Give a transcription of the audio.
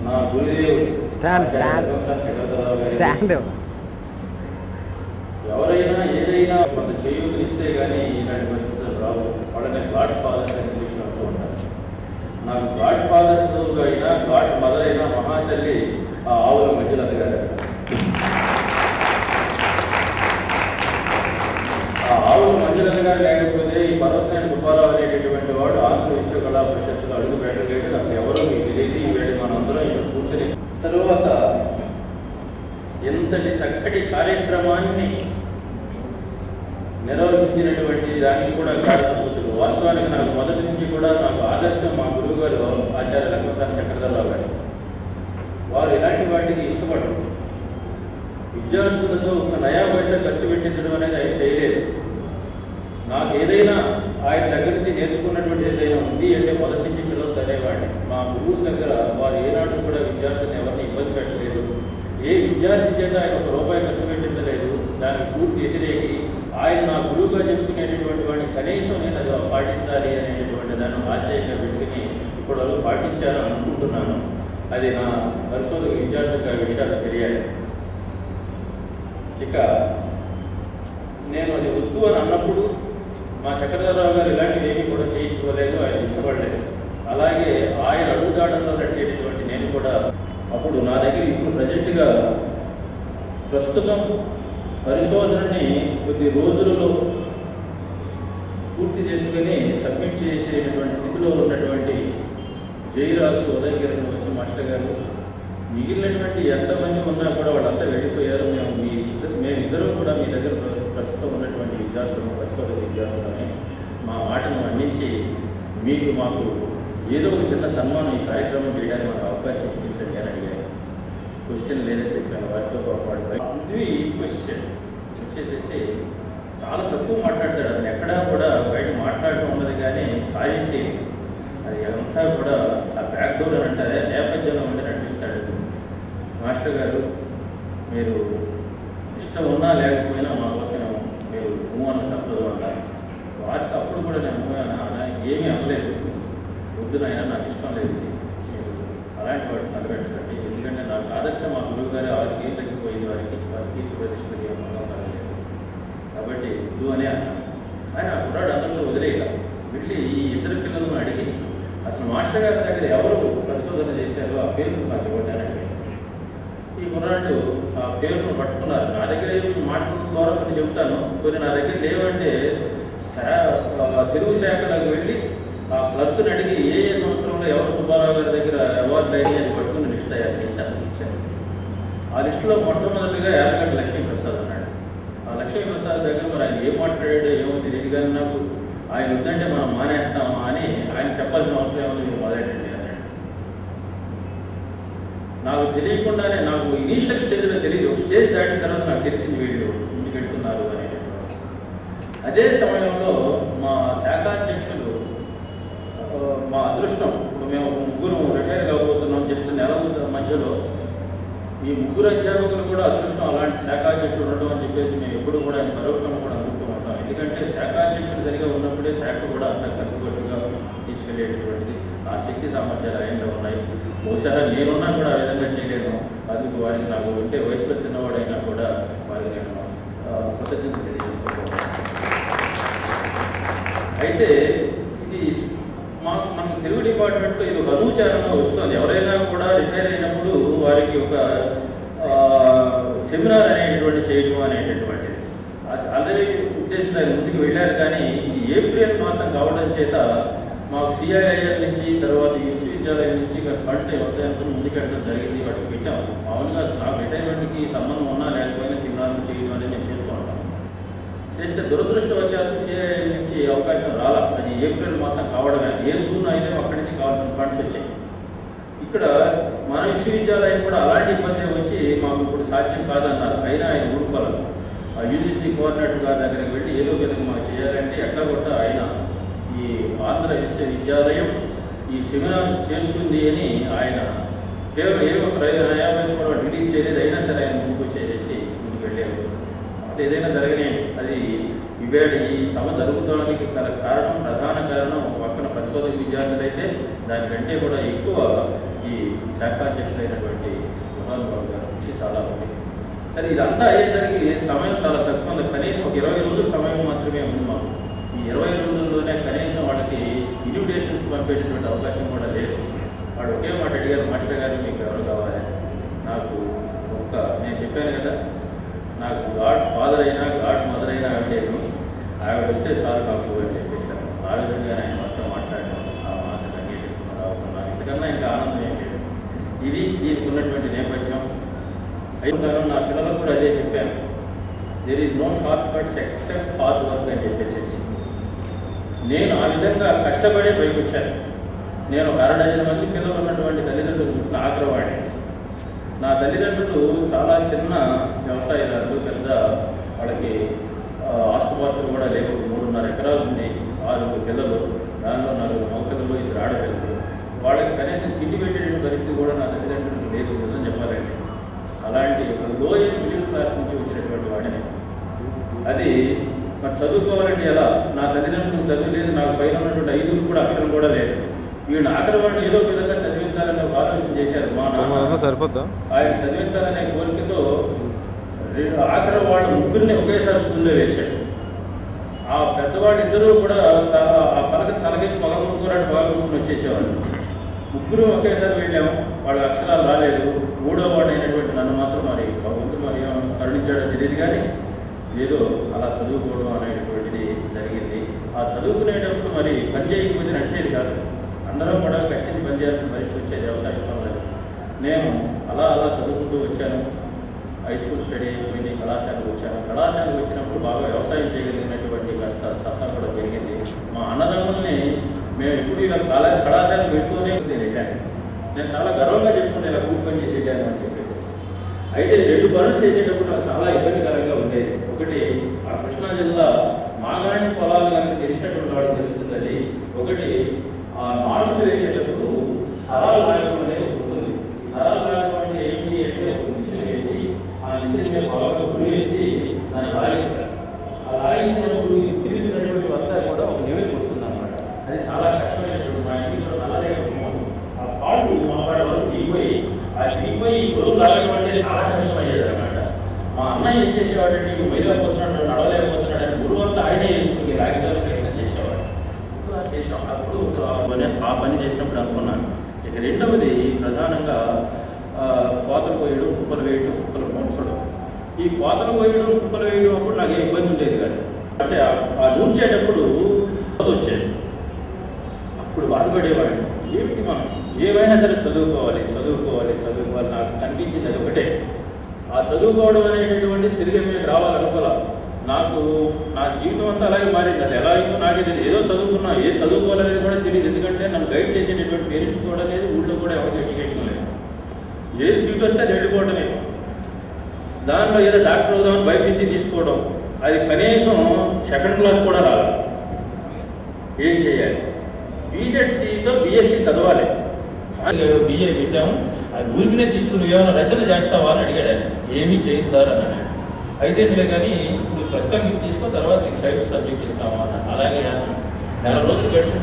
నా గురుదేవుడు Stand, stand. Chakradhara Rao గారి స్టాండ్ ఎవరైనా ఏదైనా కొంత చేయూతనిస్తే కానీ ఇలాంటి పరిస్థితులు రావు వాళ్ళని గాడ్ ఫాదర్స్ అని ఇంగ్లీష్లో అంటూ ఉంటారు నాకు గాడ్ ఫాదర్స్ అయినా గాడ్ మదర్ అయినా మహాతల్లి ఆ ఆవుల మధ్యలో గారు ఆ ఆవుల మధ్యలో గారు లేకపోతే ఈ పర్వతనేని సుబ్బారావు అనేటటువంటి వాడు ఆంధ్ర విశ్వకళా పరిషత్తులో అడుగు పెట్టలేదు అసలు ఎవరో మీకు తెలియదు ఈ వేళ మనందరం ఇక్కడ కూర్చొని తరువాత ఎంతటి చక్కటి కార్యక్రమాన్ని నిర్వహించినటువంటి దానికి కూడా కారణభూతులు వాస్తవానికి నాకు మొదటి నుంచి కూడా నాకు ఆదర్శం మా గురువు గారు ఆచార్య రంగసారి చక్రధరరావు గారు వారు ఇలాంటి వాటికి ఇష్టపడరు విద్యార్థులతో ఒక నయా పైసా ఖర్చు పెట్టించడం అనేది ఆయన చేయలేదు నాకు ఏదైనా ఆయన దగ్గర నుంచి నేర్చుకున్నటువంటి ఏదైనా ఉంది అంటే మొదటి నుంచి పిల్లలు అనేవాడిని మా గురువు దగ్గర వారు ఏనాడు కూడా విద్యార్థులను ఎవరిని ఇబ్బంది పెట్టలేదు ఏ విద్యార్థి చేత ఆయన ఒక రూపాయి ఖర్చు పెట్టించలేదు దానికి పూర్తి వ్యతిరేకి ఆయన నా గురువుగా చెప్పుకునేటటువంటి వాడిని కనీసం నేను అది పాటించాలి అనేటటువంటి దాన్ని ఆశయంగా పెట్టుకుని ఇప్పుడు వరకు పాటించాలని అనుకుంటున్నాను అది నా పరిశోధక విద్యార్థులకు ఆ విషయాలు తెలియాలి ఇక నేను అది వద్దు అని అన్నప్పుడు మా చక్రధరరావు గారు ఇలాంటివి ఏమీ కూడా చేయించుకోలేదు ఆయన ఇష్టపడలేదు అలాగే ఆయన అడుగుదాడల్లో నడిచేటటువంటి నేను కూడా అప్పుడు నా దగ్గర ఇప్పుడు ప్రజెంట్గా ప్రస్తుతం పరిశోధనని కొద్ది రోజులలో పూర్తి చేసుకుని సబ్మిట్ చేసేటటువంటి స్థితిలో ఉన్నటువంటి జయరాజు ఉదయగిరి వచ్చి మాస్టర్ గారు మిగిలినటువంటి ఎంతమంది ఉన్నా కూడా వాళ్ళంతా వెళ్ళిపోయారు మేము మీ ఇద్దరు మేమిద్దరం కూడా మీ దగ్గర ప్ర- ప్రస్తుతం ఉన్నటువంటి విద్యార్థులు పరిశోధన విద్యార్థులని మా మాటను అందించి మీకు మాకు ఏదో ఒక చిన్న సన్మానం ఈ కార్యక్రమం చేయడానికి మాకు అవకాశం ఇప్పించండి అని అడిగారు క్వశ్చన్ లేదని చెప్పాను వాటితో పాటు ఇది క్వశ్చన్ వచ్చేసేసి చాలా తక్కువ మాట్లాడతాడు అతను ఎక్కడా కూడా బయట మాట్లాడటం ఉన్నది కానీ సాయిసి అది అంతా కూడా ఆ బ్యాక్ డోర్ అని అంటారే నేపథ్యంలో ఉండి నడిపిస్తాడు మాస్టర్ గారు మీరు ఇష్టం ఉన్నా లేకపోయినా మా కోసం మీరు నువ్వు అన్న తప్పదు అంటారు వాటికి అప్పుడు కూడా నేను "ఊ" అన్నా అన్నా, ఏమీ అనలేదు వద్దునైనా నాకు ఇష్టం లేదు ఇది. మీరు అలాంటి వాటిని నిలబెట్టండి ఎందుకంటే నాకు ఆదర్శం మా గురువు గారు ఆరు గీతకి పోయింది వారికి వారికి ప్రతిష్టకి ఏమన్నా పర్వాలేదు కాబట్టి వద్దు అనే అన్నా ఆయన ఆ కుర్రాడు అందరితో వదిలేయక వెళ్ళి ఈ ఇద్దరు పిల్లలను అడిగి అసలు మాస్టర్ గారి దగ్గర ఎవరు పరిశోధన చేశారో ఆ పేరు నాకు ఇవ్వండి అని అడిగాను. ఈ కుర్రాడు ఆ పేరును పట్టుకున్నారు నా దగ్గర ఏమి మాటల ద్వారా కొన్ని చెప్తాను కొన్ని నా దగ్గర లేవంటే శా- ఆ తెలుగు శాఖలకు వెళ్ళి ఆ క్లర్క్ని అడిగి ఏ ఏ సంవత్సరంలో ఎవరు సుబ్బారావు గారి దగ్గర అవార్డులు అయినాయి అని పట్టుకుని లిస్ట్ తయారు చేశాను ఇచ్చాను ఆ లిస్టులో మొట్టమొదటిగా యాదగడ్డ లక్ష్మీప్రసాద్ అన్నాడు ఆ లక్ష్మీప్రసాద్ దగ్గర మరి ఆయన ఏం మాట్లాడాడో ఏమో తెలియదు కానీ నాకు ఆయన వద్దంటే మనం మానేస్తామా అని ఆయన చెప్పాల్సిన అవసరం ఏమో మీరు మొదలెట్టండి అన్నాడు నాకు తెలియకుండానే నాకు ఇనీషియల్ స్టేజ్లో తెలియదు ఒక స్టేజ్ దాటిన తర్వాత నాకు తెలిసింది వీళ్ళు ముందుకు వెళ్తున్నారు అని అదే సమయంలో మా శాఖాధ్యక్షులు ఆ, మా అదృష్టం ఇప్పుడు మేము ముగ్గురు రిటైర్ కాబోతున్నాం జస్ట్ నెల మధ్యలో ఈ ముగ్గురు అధ్యాపకులు కూడా అదృష్టం అలాంటి శాఖాధ్యక్షుడు ఉండడం అని చెప్పేసి మేము ఎప్పుడు కూడా ఆయన పరోక్షంగా కూడా అనుకుంటూ ఉంటాం ఎందుకంటే శాఖాధ్యక్షుడు సరిగా ఉన్నప్పుడే శాఖ కూడా అంత కట్టుబట్టుగా తీసుకెళ్లేటటువంటిది ఆ శక్తి సామర్థ్యాలు ఆయనలో ఉన్నాయి బహుశా నేనున్నా కూడా ఆ విధంగా చేయలేను అందుకు వారికి నాకు ఉంటే వయసులో చిన్నవాడైనా కూడా వారికి నేను ఆ, కృతజ్ఞతలు తెలియజేస్తున్నాను అయితే ఇది మా మన తెలుగు డిపార్ట్మెంట్లో ఇది ఒక అనుచారంగా వస్తుంది ఎవరైనా కూడా రిటైర్ అయినప్పుడు వారికి ఒక ఆ, సెమినార్ అనేటటువంటి చేయడం అనేటటువంటిది ఆల్రెడీ ఉద్దేశం ఆయన ముందుకు వెళ్ళారు కానీ ఈ ఏప్రిల్ మాసం కావడం చేత మాకు సిఐఐఎల్ నుంచి తర్వాత ఈ విశ్వవిద్యాలయం నుంచి ఫండ్స్ అవి వస్తాయనుకుని ముందుకెళ్ళడం జరిగింది వాటికి పెట్టాం మామూలుగా నాకు రిటైర్మెంట్కి సంబంధం ఉన్నా లేకపోయినా సెమినార్లు చేయడం అనేది నేను చేస్తూ ఉంటాను చేస్తే దురదృష్టవశాత్తు సిఐఐ నుంచి అవకాశం రాలా అది ఏప్రిల్ మాసం కావడమే ఏ జూన్ అయితే అక్కడి నుంచి కావాల్సిన ఫండ్స్ వచ్చాయి ఇక్కడ మన విశ్వవిద్యాలయం కూడా అలాంటి ఇబ్బంది వచ్చి మాకు ఇప్పుడు సాధ్యం కాదన్నారు అయినా ఆయన ఊరుకోలేదు ఆ యూజీసీ కోఆర్డినేటర్ గారి దగ్గరికి వెళ్ళి ఏదో విధంగా మాకు చేయాలంటే ఎట్లా కొట్టా ఆయన ఈ ఆంధ్ర విశ్వవిద్యాలయం ఈ సెమినార్ చేస్తుంది అని ఆయన కేవలం ఏమో ప్రయోజనం కూడా రిలీజ్ చేయలేదు అయినా సరే ఆయన ముందుకు వచ్చేసి ముందుకు వెళ్ళారు అంటే ఏదైనా జరగనేయండి అది ఇవేళ ఈ సభ జరుగుతానికి గల కారణం ప్రధాన కారణం ఒక పక్కన పరిశోధక విద్యార్థులు అయితే దానికంటే కూడా ఎక్కువ ఈ శాఖాధ్యక్షుడైనటువంటి మహానుభావు గారు కృషి చాలా ఉంది సరే ఇదంతా అయ్యేసరికి సమయం చాలా తక్కువ ఉంది కనీసం ఒక ఇరవై రోజుల సమయం మాత్రమే ఉంది మాకు ఈ ఇరవై రోజుల్లోనే కనీసం వాళ్ళకి ఇన్విటేషన్స్ పంపేటటువంటి అవకాశం కూడా లేదు వాడు ఒకే మాట అడిగారు మాస్టర్ గారు మీకు ఎవరు కావాలి నాకు ఒక్క నేను చెప్పాను కదా నాకు గాడ్ ఫాదర్ అయినా గాడ్ మదర్ అయినా ఆవిడేను ఆవిడ వస్తే చాలు నాకు అని చెప్పేశాను ఆ విధంగా ఆయన మొత్తం మాట్లాడడం ఆ మాట అంగీకరించుకున్నారు నాకు ఇంతకన్నా ఇంకా ఆనందం ఏం లేదు ఇది దీనికి ఉన్నటువంటి నేపథ్యం అయిపోతాను నా పిల్లలకు కూడా అదే చెప్పాను there is no shortcuts except hard work అని చెప్పేసి నేను ఆ విధంగా కష్టపడే పైకి వచ్చాను నేను ఒక అర డజన్ మంది పిల్లలు ఉన్నటువంటి తల్లిదండ్రులు పుట్టిన ఆగ్రవాణి నా తల్లిదండ్రులు చాలా చిన్న వ్యవసాయదారులు పెద్ద వాళ్ళకి ఆ, ఆస్తుపాస్తులు కూడా లేవు మూడున్నర ఎకరాలు ఉంది ఆరుగురు పిల్లలు దానిలో నలుగురు మగపిల్లలు ఇద్దరు ఆడపిల్లలు వాళ్ళకి కనీసం తిండి పెట్టే పరిస్థితి కూడా నా తల్లిదండ్రులకు లేదు నిజం చెప్పాలంటే అలాంటి ఒక లోయర్ మిడిల్ క్లాస్ నుంచి వచ్చినటువంటి వాడిని అది మరి చదువుకోవాలంటే ఎలా నా తల్లిదండ్రులు చదువు లేదు నాకు పైన ఉన్నటువంటి ఐదుగురు కూడా అక్షరం కూడా లేదు వీళ్ళు ఆఖరి వాడిని ఏదో ఒక విధంగా చదివించాలని ఒక ఆలోచన చేశారు మా నాన్న సరిపోద్దా ఆయన చదివించాలనే కోరికతో రెండు ఆఖరి వాళ్ళు ముగ్గురిని ఒకేసారి స్కూల్లో వేశాడు ఆ పెద్దవాళ్ళు ఇద్దరూ కూడా త- ఆ పలక తలకేసి మగ ముగ్గురు అంటే బాగా ముగ్గురు వచ్చేసేవాళ్ళు ముగ్గురు ఒకేసారి వెళ్ళాము వాళ్ళ అక్షరాలు రాలేదు మూడో వాడు అయినటువంటి నన్ను మాత్రం మరి భగవంతుడు మరి ఏమో కరుణించాడో తెలియదు కానీ ఏదో అలా చదువుకోవడం అనేటటువంటిది జరిగింది ఆ చదువుకునేటప్పుడు మరి పని చేయకపోతే నడిచేది కాదు అందరం కూడా కష్టించి పని చేయాల్సిన పరిస్థితి వచ్చేది వ్యవసాయ పనులు నేను అలా అలా చదువుకుంటూ వచ్చాను హై స్కూల్ స్టడీ అయిపోయింది కళాశాలకు వచ్చాను కళాశాలకు వచ్చినప్పుడు బాగా వ్యవసాయం చేయగలిగినటువంటి కాస్త సత్తా కూడా పెరిగింది మా అన్నదమ్ముల్ని మేము ఎప్పుడు ఇలా కళా కళాశాలకు పెట్టుకునే నేను వెళ్ళాను నేను చాలా గర్వంగా చెప్పుకుంటే ఇలా కూలి పని చేసేటాను అని చెప్పేసి అయితే రెండు పనులు చేసేటప్పుడు నాకు చాలా ఇబ్బందికరంగా ఉండేది ఒకటి ఆ కృష్ణా జిల్లా మాగాణి పొలాలు కనుక తెలిసినటువంటి వాడికి తెలుస్తుంది అది ఒకటి ఆ నాటుకు వేసేటప్పుడు హరాలు రాయడం అనేది ఒకటి ఉంటుంది హరాలు రాయడం అంటే ఏంటి అంటే ఒక మిషన్ వేసి ఆ మిషన్ మీద బాగా గురి వేసి దాన్ని లాగిస్తారు ఆ లాగించినప్పుడు ఈ తిరిగినటువంటి అంతా కూడా ఒక నివేదిక వస్తుంది అనమాట అది చాలా కష్టమైనటువంటి మా ఇంట్లో నల్లదే ఆ పాలు మా వాడి వరకు దిగిపోయి ఆ దిగిపోయి గొడుగు లాగడం అంటే చాలా కష్టమయ్యేది అనమాట మా అన్నయ్య ఏం చేసేవాడంటే ఈ వైలేకపోతున్నాడు నడవలేకపోతున్నాడు అని గురువు అంతా ఆయనే చేసుకుని లాగడానికి ప్రయత్నం చేసేవాడు అలా చేసాం అప్పుడు ఆ పని ఆ పని చేసినప్పుడు అనుకున్నాను ఇక రెండవది ప్రధానంగా ఆ, కోతలు కోయడం కుప్పలు వేయడం కుప్పలు పోల్చడం ఈ కోతలు కోయడం కుప్పలు వేయడం అప్పుడు నాకు ఏ ఇబ్బంది ఉండేది కాదు అంటే ఆ- ఆ నూర్చేటప్పుడు అది వచ్చేది అప్పుడు బాధపడేవాడిని ఏమిటి మనం ఏమైనా సరే చదువుకోవాలి చదువుకోవాలి చదువుకోవాలి నాకు కనిపించింది అది ఒకటే ఆ చదువుకోవడం అనేటటువంటి తిరిగి మీద రావాలనుకోలే నాకు నా జీవితం అంతా అలాగే మారింది అది ఎలా అయిందో నాకే తెలియదు ఏదో చదువుకున్నా ఏ చదువుకోవాలనేది కూడా తెలియదు ఎందుకంటే నన్ను గైడ్ చేసేటటువంటి పేరెంట్స్ కూడా లేదు ఊళ్ళో కూడా ఎవరికి ఎడ్యుకేషన్ లేదు ఏది సీట్ వస్తే అది వెళ్ళిపోవడమే దాంట్లో ఏదో డాక్టర్ అవుదామని బైపీసీ తీసుకోవడం అది కనీసం సెకండ్ క్లాస్ కూడా రాదు ఏం చేయాలి బీజెడ్సీతో బీఎస్సీ చదవాలి బిఏ పెట్టాము అది ఊరికినే తీసుకుని ఏమైనా రచన చేస్తావా అని అడిగాడు ఆయన ఏమీ చేయదు సార్ అన్నాడు అయితే నువ్వే కానీ ఇప్పుడు ప్రస్తుతానికి తీసుకో తర్వాత నీకు సైడ్ సబ్జెక్ట్ ఇస్తావా అన్నాడు అలాగే అన్నాను. నెల రోజులు గడిచిన